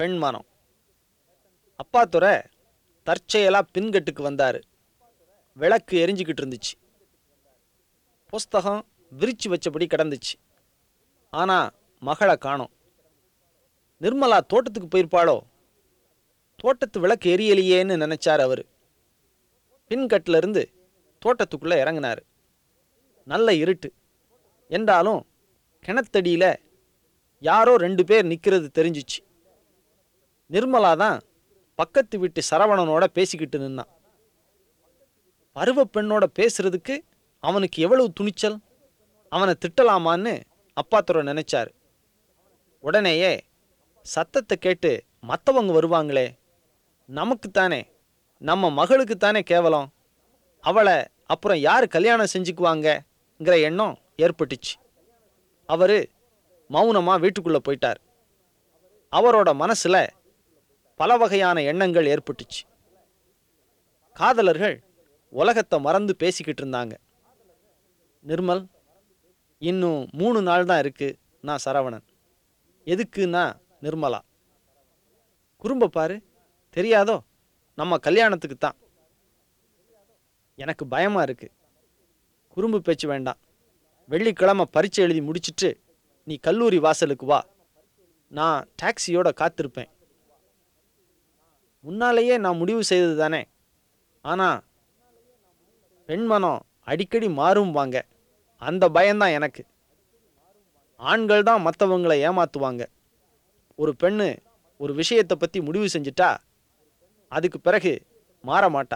பெண்மானம் அப்பாத்துறை தற்செயலாக பின்கட்டுக்கு வந்தார் விளக்கு எரிஞ்சுக்கிட்டு இருந்துச்சு புஸ்தகம் விரிச்சு வச்சபடி கிடந்துச்சு ஆனால் மகளை காணோம் நிர்மலா தோட்டத்துக்கு போயிருப்பாளோ தோட்டத்து விளக்கு எரியலையேன்னு நினைச்சார் அவர் பின்கட்டில் இருந்து தோட்டத்துக்குள்ளே இறங்கினார் நல்ல இருட்டு என்றாலும் கிணத்தடியில் யாரோ ரெண்டு பேர் நிற்கிறது தெரிஞ்சிச்சு நிர்மலா தான் பக்கத்து வீட்டு சரவணனோட பேசிக்கிட்டு நின்னான் பருவ பெண்ணோட பேசுறதுக்கு அவனுக்கு எவ்வளவு துணிச்சல் அவனை திட்டலாமான்னு அப்பாத்துறை நினைச்சாரு உடனேயே சத்தத்தை கேட்டு மற்றவங்க வருவாங்களே நமக்குத்தானே நம்ம மகளுக்குத்தானே கேவலம் அவளை அப்புறம் யார் கல்யாணம் செஞ்சுக்குவாங்கங்கிற எண்ணம் ஏற்பட்டுச்சு அவர் மௌனமாக வீட்டுக்குள்ளே போயிட்டார் அவரோட மனசில் பல வகையான எண்ணங்கள் ஏற்பட்டுச்சு காதலர்கள் உலகத்தை மறந்து பேசிக்கிட்டு இருந்தாங்க நிர்மல் இன்னும் மூணு நாள் தான் இருக்கு நான் சரவணன் எதுக்குன்னா நிர்மலா குறும்ப பாரு தெரியாதோ நம்ம கல்யாணத்துக்கு தான் எனக்கு பயமா இருக்கு குறும்பு பேச்சு வேண்டாம் வெள்ளிக்கிழமை பரீட்சை எழுதி முடிச்சிட்டு நீ கல்லூரி வாசலுக்கு வா நான் டாக்ஸியோட காத்திருப்பேன் முன்னாலேயே நான் முடிவு செய்தது தானே ஆனால் பெண்மனம் அடிக்கடி மாறும் வாங்க அந்த பயம்தான் எனக்கு ஆண்கள் தான் மற்றவங்களை ஏமாத்துவாங்க ஒரு பெண்ணு ஒரு விஷயத்தை பற்றி முடிவு செஞ்சிட்டா அதுக்கு பிறகு மாற மாட்டா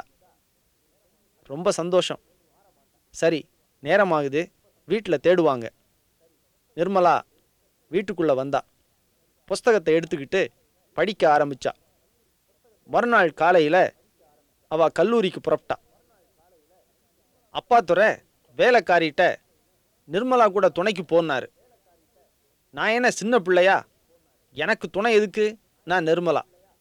ரொம்ப சந்தோஷம் சரி நேரமாகுது வீட்டில் தேடுவாங்க நிர்மலா வீட்டுக்குள்ளே வந்தா புஸ்தகத்தை எடுத்துக்கிட்டு படிக்க ஆரம்பிச்சா மறுநாள் காலையில் அவ கல்லூரிக்கு புறப்பட்டா அப்பாத்துறை வேலைக்காரிட்ட நிர்மலா கூட துணைக்கு போனாரு நான் என்ன சின்ன பிள்ளையா எனக்கு துணை எதுக்கு நான் நிர்மலா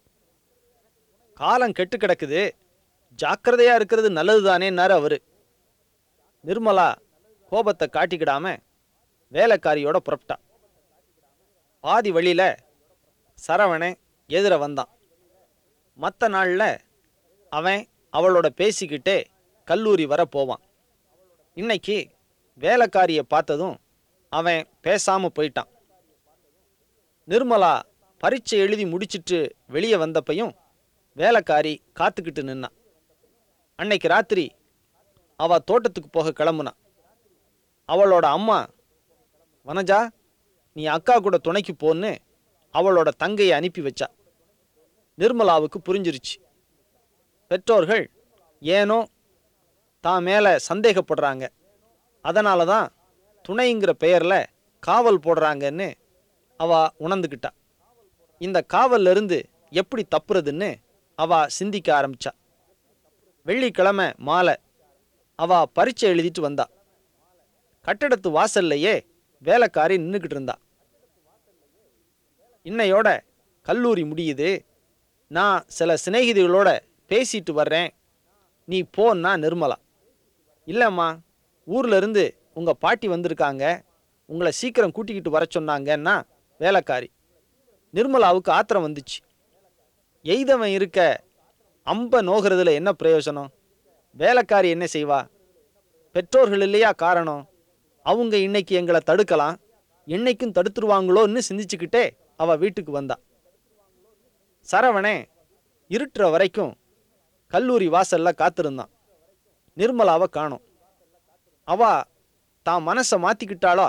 காலம் கெட்டு கிடக்குது ஜாக்கிரதையா இருக்கிறது நல்லது தானேன்னாரு அவரு நிர்மலா கோபத்தை காட்டிக்கிடாம வேலைக்காரியோட புறப்பட்டா பாதி வழியில சரவணன் எதிர வந்தான் மற்ற நாளில் அவன் அவளோட பேசிக்கிட்டே கல்லூரி வர போவான் இன்னைக்கு வேலைக்காரியை பார்த்ததும் அவன் பேசாம போயிட்டான் நிர்மலா பரீட்சை எழுதி முடிச்சிட்டு வெளியே வந்தப்பையும் வேலைக்காரி காத்துக்கிட்டு நின்னான் அன்னைக்கு ராத்திரி அவ தோட்டத்துக்கு போக கிளம்புனான் அவளோட அம்மா வனஜா நீ அக்கா கூட துணைக்கு போன்னு அவளோட தங்கையை அனுப்பி வச்சா நிர்மலாவுக்கு புரிஞ்சிருச்சு பெற்றோர்கள் ஏனோ தான் மேலே சந்தேகப்படுறாங்க அதனால தான் துணைங்கிற பெயரில் காவல் போடுறாங்கன்னு அவ உணர்ந்துக்கிட்டா இந்த காவல்ல இருந்து எப்படி தப்புறதுன்னு அவ சிந்திக்க ஆரம்பிச்சா வெள்ளிக்கிழமை மாலை அவ பரீட்சை எழுதிட்டு வந்தா கட்டடத்து வாசல்லையே வேலைக்காரி நின்றுக்கிட்டு இருந்தா இன்னையோட கல்லூரி முடியுது நான் சில சிநேகிதிகளோட பேசிட்டு வர்றேன் நீ போன்னா நிர்மலா இல்லைம்மா ஊர்ல இருந்து உங்க பாட்டி வந்திருக்காங்க உங்களை சீக்கிரம் கூட்டிக்கிட்டு வர சொன்னாங்கன்னா வேலைக்காரி நிர்மலாவுக்கு ஆத்திரம் வந்துச்சு எய்தவன் இருக்க அம்ப நோகிறதுல என்ன பிரயோஜனம் வேலைக்காரி என்ன செய்வா பெற்றோர்கள் இல்லையா காரணம் அவங்க இன்னைக்கு எங்களை தடுக்கலாம் என்னைக்கும் தடுத்துருவாங்களோன்னு சிந்திச்சுக்கிட்டே அவ வீட்டுக்கு வந்தா சரவணே இருட்டுற வரைக்கும் கல்லூரி வாசல்ல காத்திருந்தான் நிர்மலாவை காணோம் அவ தான் மனசை மாத்திக்கிட்டாளா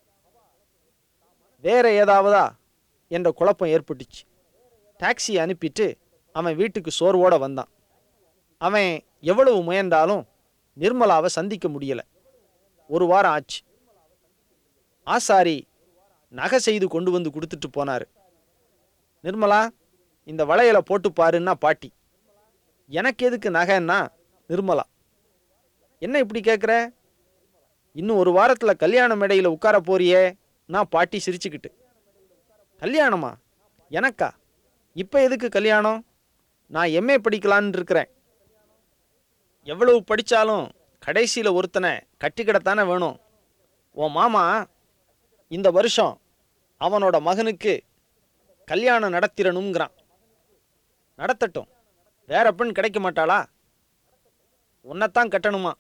வேற ஏதாவதா என்ற குழப்பம் ஏற்பட்டுச்சு டாக்ஸி அனுப்பிட்டு அவன் வீட்டுக்கு சோர்வோட வந்தான் அவன் எவ்வளவு முயன்றாலும் நிர்மலாவை சந்திக்க முடியல ஒரு வாரம் ஆச்சு ஆசாரி நகை செய்து கொண்டு வந்து கொடுத்துட்டு போனாரு நிர்மலா இந்த வளையல போட்டு பாருன்னா பாட்டி எனக்கு எதுக்கு நகைன்னா நிர்மலா என்ன இப்படி கேட்குற இன்னும் ஒரு வாரத்தில் கல்யாண மேடையில் உட்கார போறியே நான் பாட்டி சிரிச்சுக்கிட்டு கல்யாணமா எனக்கா இப்போ எதுக்கு கல்யாணம் நான் எம்ஏ படிக்கலான்னு இருக்கிறேன் எவ்வளவு படித்தாலும் கடைசியில் ஒருத்தனை கட்டிக்கிடத்தானே வேணும் உன் மாமா இந்த வருஷம் அவனோட மகனுக்கு கல்யாணம் நடத்திடணுங்கிறான் நடத்தட்டும் வேற பெண் கிடைக்க மாட்டாளா உன்னைத்தான் கட்டணுமா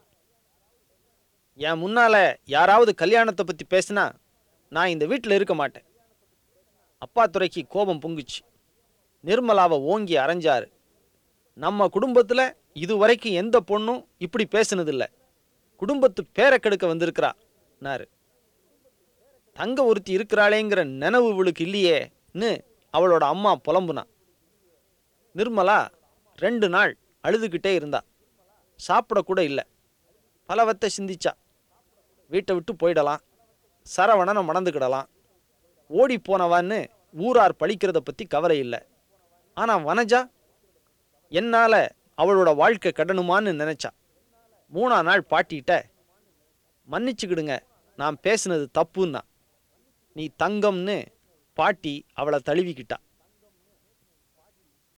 என் முன்னால யாராவது கல்யாணத்தை பத்தி பேசினா நான் இந்த வீட்டில் இருக்க மாட்டேன் அப்பா துறைக்கு கோபம் பொங்குச்சு நிர்மலாவை ஓங்கி அரைஞ்சாரு நம்ம குடும்பத்தில் இதுவரைக்கும் எந்த பொண்ணும் இப்படி பேசுனதில்ல குடும்பத்து பேரை கெடுக்க வந்திருக்கிறா நாரு தங்க ஒருத்தி இருக்கிறாளேங்கிற நினைவு இவளுக்கு இல்லையேன்னு அவளோட அம்மா புலம்புனா நிர்மலா ரெண்டு நாள் அழுதுகிட்டே இருந்தா சாப்பிடக்கூட இல்லை பலவத்தை சிந்திச்சா வீட்டை விட்டு போயிடலாம் சரவணனை மணந்துக்கிடலாம் ஓடி போனவான்னு ஊரார் பழிக்கிறத பற்றி கவலை இல்லை ஆனால் வனஜா என்னால் அவளோட வாழ்க்கை கடனுமான்னு நினச்சா மூணா நாள் பாட்டிகிட்ட மன்னிச்சுக்கிடுங்க நான் பேசுனது தப்புன்னா நீ தங்கம்னு பாட்டி அவளை தழுவிக்கிட்டா